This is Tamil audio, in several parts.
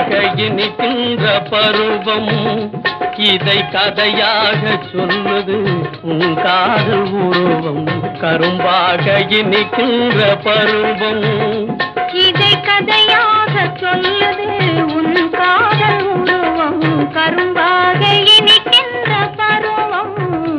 கரும்பாக இனிக்கின்ற பருவம் இதை கதையாக சொல்லுது உன் காதல் உருவம் கரும்பாக இனிக்கின்ற பருவம் இதை கதையாக சொல்லுது உன் காதல் உருவம் கரும்பாக இனிக்கின்ற பருவம்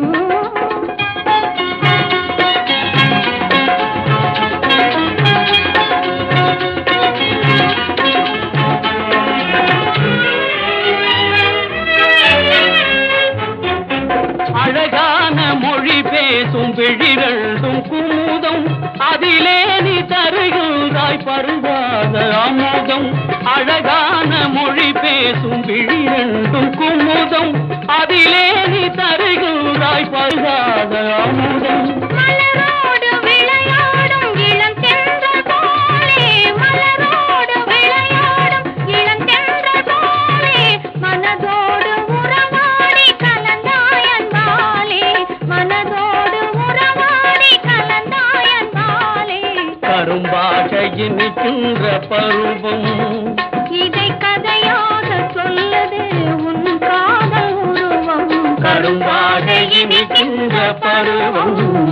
அழகான மொழி பேசும் விழிரண்டும் குமுதம் அதிலே நீ தருகிறாய் பருகாத அமுதம் அழகான மொழி பேசும் விழிரண்டும் குமுதம் அதிலே நீ தருகிறாய் பருகாத அமுதம் மலரோடு விளையாடும் இளம் தென்றல் போலே மலரோடு விளையாடும் இளம் தென்றல் போலே மனதோடு உறவாடி கலந்தாயன் பாலே மனதோடு உறவாடி கலந்தாயன் பாலே கரும்பாக இனிக்கின்ற பருவம் இதை கதையாக சொல்லுது உன் காதல் உருவம் கரும்பாக இனிக்கின்ற பருவம்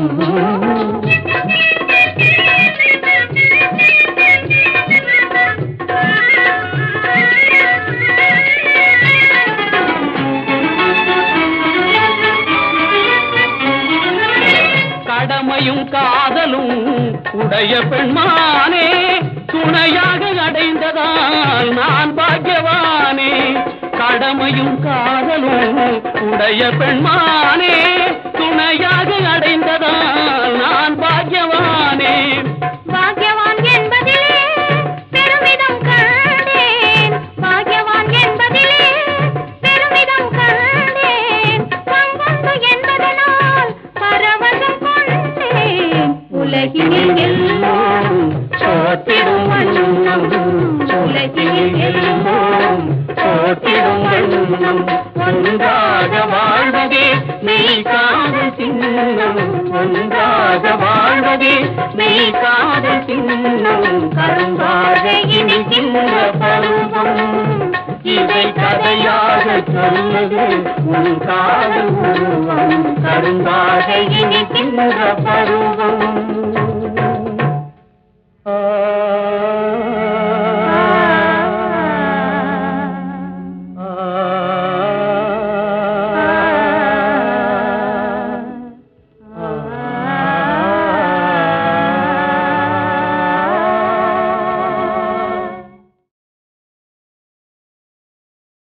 கடமையும் காதலும் உடைய பெண்மானே துணையாக அடைந்ததால் நான் பாக்கியவானே கடமையும் காதலும் உடைய பெண்மானே துணையாக அடைந்ததால் நான் பாக்கியவானே பாக்யவான் என்பதிலே பெருமிதம் கண்டேன் பாக்யவான் என்பதிலே பெருமிதம் கண்டேன் பங்குண்டு என்பதனால் பரவசம் கொண்டேன் உலகினில் எல்லோரும் போற்றிடும் வண்ணம் உலகில் எல்லோரும் போற்றிடும் வண்ணம் ஒன்றாக வாழ்வதே மெய் காதல் சின்னம் ஒன்றாக வாழ்வதே மெய் காதல் சின்னம் கரும்பாக இனிக்கின்ற பருவம் இதை கதையாக சொல்லுது உன் காதல் உருவம் கரும்பாக இனிக்கின்ற பருவம் ஆ